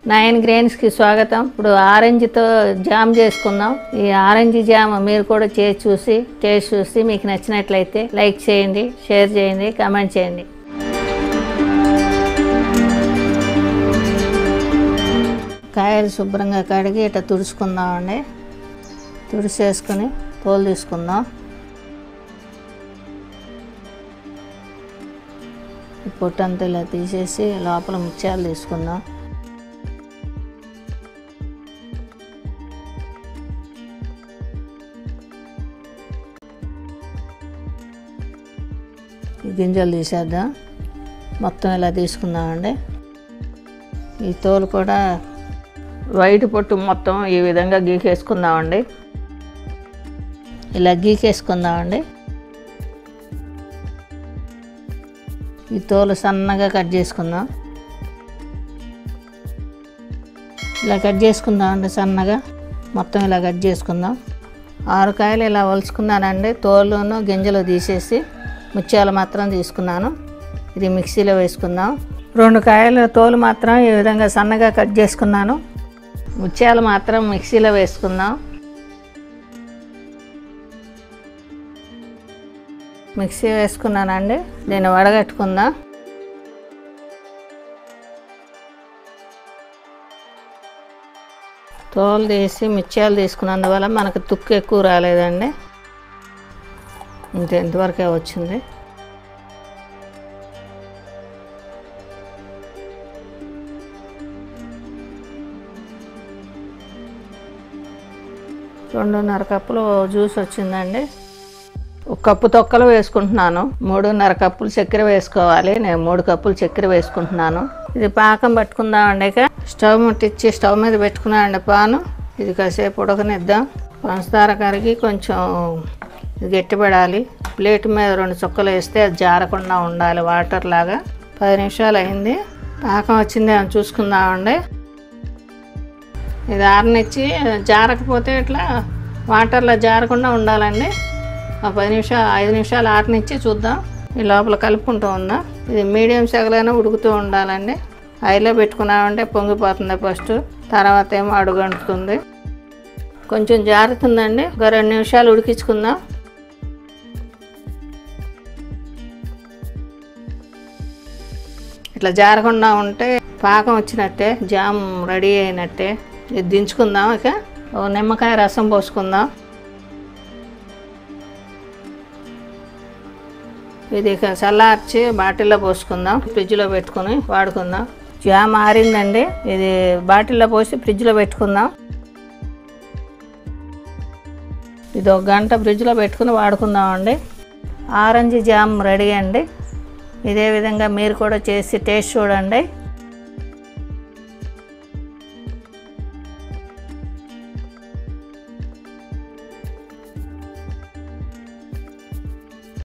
nine గ్రెయిన్స్కి స్వాగతం ఇప్పుడు ఆరెంజ్తో jam చేసుకుందాం ఈ ఆరెంజ్ జామ్ మీరు కూడా చేసి చూసి టేస్ట్ చూసి మీకు నచ్చినట్లయితే లైక్ చేయండి షేర్ చేయండి కామెంట్ చేయండి కాయలు శుభ్రంగా కడిగి ఇట్లా తుడుచుకుందామండి తుడిచేసుకొని తోలు తీసుకుందాం ఈ పొట్టంతా ఇలా తీసేసి లోపల ముత్యాలు తీసుకుందాం ఈ గింజలు తీసేద్దాం మొత్తం ఇలా తీసుకుందామండి ఈ తోలు కూడా వైట్ పొట్టు మొత్తం ఈ విధంగా గీకేసుకుందామండి ఇలా గీకేసుకుందామండి ఈ తోలు సన్నగా కట్ చేసుకుందాం ఇలా కట్ చేసుకుందామండి సన్నగా మొత్తం ఇలా కట్ చేసుకుందాం ఆరు కాయలు ఇలా వలుచుకున్నానండి తోలును గింజలు తీసేసి ముత్యాలు మాత్రం తీసుకున్నాను ఇది మిక్సీలో వేసుకుందాం రెండు కాయల తోలు మాత్రం ఈ విధంగా సన్నగా కట్ చేసుకున్నాను ముత్యాలు మాత్రం మిక్సీలో వేసుకుందాం మిక్సీ వేసుకున్నానండి దీన్ని వడగట్టుకుందాం తోలు తీసి మిర్చాలు తీసుకున్నందువల్ల మనకు తుక్కు ఎక్కువ రాలేదండి ఇంత ఇంతవరకే వచ్చింది రెండున్నర కప్పులు జ్యూస్ వచ్చిందండి ఒక కప్పు తొక్కలు వేసుకుంటున్నాను మూడున్నర కప్పులు చక్కెర వేసుకోవాలి నేను మూడు కప్పులు చక్కెర వేసుకుంటున్నాను ఇది పాకం పట్టుకుందామండి ఇక స్టవ్ ముట్టించి స్టవ్ మీద పెట్టుకున్నానండి పాను ఇది కాసేపు ఉడకనిద్దాం పంచదార కరిగి కొంచెం ఇది గట్టిపడాలి ప్లేట్ మీద రెండు చుక్కలు వేస్తే అది జారకుండా ఉండాలి వాటర్ లాగా పది నిమిషాలు అయింది పాకం వచ్చింది అని చూసుకుందామండి ఇది ఆరనిచ్చి జారకపోతే ఇట్లా వాటర్లో జారకుండా ఉండాలండి ఒక పది నిమిషాలు ఐదు నిమిషాలు ఆరనిచ్చి చూద్దాం ఈ లోపల కలుపుకుంటూ ఉందాం ఇది మీడియం సెగలైనా ఉడుకుతూ ఉండాలండి హైలో పెట్టుకున్నామంటే పొంగిపోతుంది ఫస్ట్ తర్వాత ఏమో అడుగంటుతుంది కొంచెం జారుతుందండి ఒక రెండు నిమిషాలు ఉడికించుకుందాం ఇట్లా జారకుండా ఉంటే పాకం వచ్చినట్టే జామ్ రెడీ అయినట్టే ఇది దించుకుందాం ఇక ఓ నిమ్మకాయ రసం పోసుకుందాం ఇది ఇక చల్లార్చి బాటిల్లో పోసుకుందాం ఫ్రిడ్జ్లో పెట్టుకుని వాడుకుందాం జామ్ ఆరిందండి ఇది బాటిల్లో పోసి ఫ్రిడ్జ్లో పెట్టుకుందాం ఇది ఒక గంట ఫ్రిడ్జ్లో పెట్టుకుని వాడుకుందామండి ఆరెంజ్ జామ్ రెడీ అండి ఇదే విధంగా మీరు కూడా చేసి టేస్ట్ చూడండి